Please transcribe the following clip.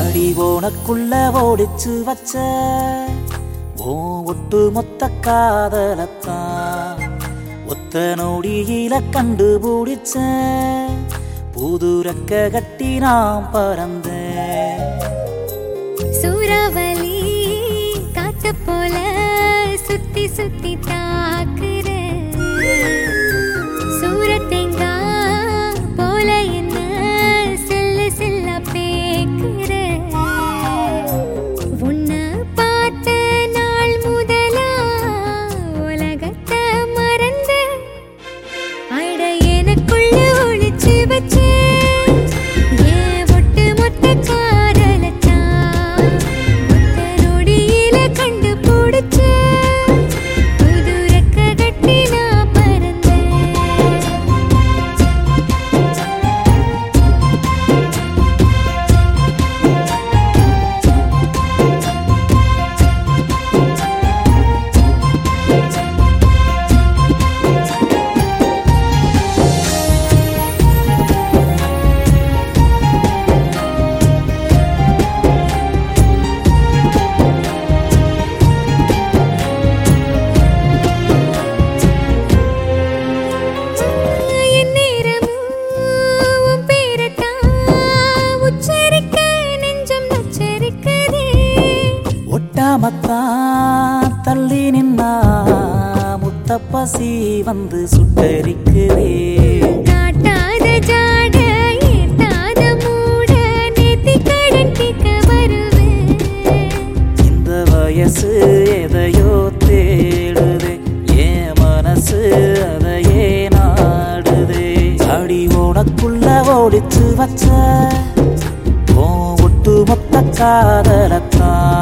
அடி உனக்குள்ள ஓடிச்சு வச்ச ஓ ஒட்டு மொத்த காதலத்தான் ஒத்த நொடியில கண்டுபிடிச்ச புது ரெக்க கட்டி நான் பறந்தேன் சூறாவளி காத்த போல சுத்தி சுத்தி தாக்குற சூரத்தேங்கா போல என்ன செல்ல செல்ல பேக்குற உன்னை பார்த்த நாள் முதலா உலகத்தை மறந்த அட எனக்குள்ள ஒளிச்சு வச்ச ஏன் ஒட்டு மொத்த காதலத்தான் ஒத்த நொடியில கண்டுபிடிச்ச புது ரெக்க கட்டி நான் பறந்தேன் எந்நேரமும் உன் பேரைத்தான் உச்சரிக்க நெஞ்சம் நச்சரிக்குதே. ஒட்டாமத்தான் தள்ளி நின்னா முத்த பசி வந்து சுட்டரிக்குதே காட்டாத ஜாட, ஏத்தாத மூட, நேத்திக்கடன் கேட்க வருவேன். இந்த வயசு எதையோ தேடுதே என் மனசு அதையே நாடுதே அடி உனக்குள்ள ஓடிச்சு வச்ச ஓ ஒட்டு மொத்த காதலத்தான்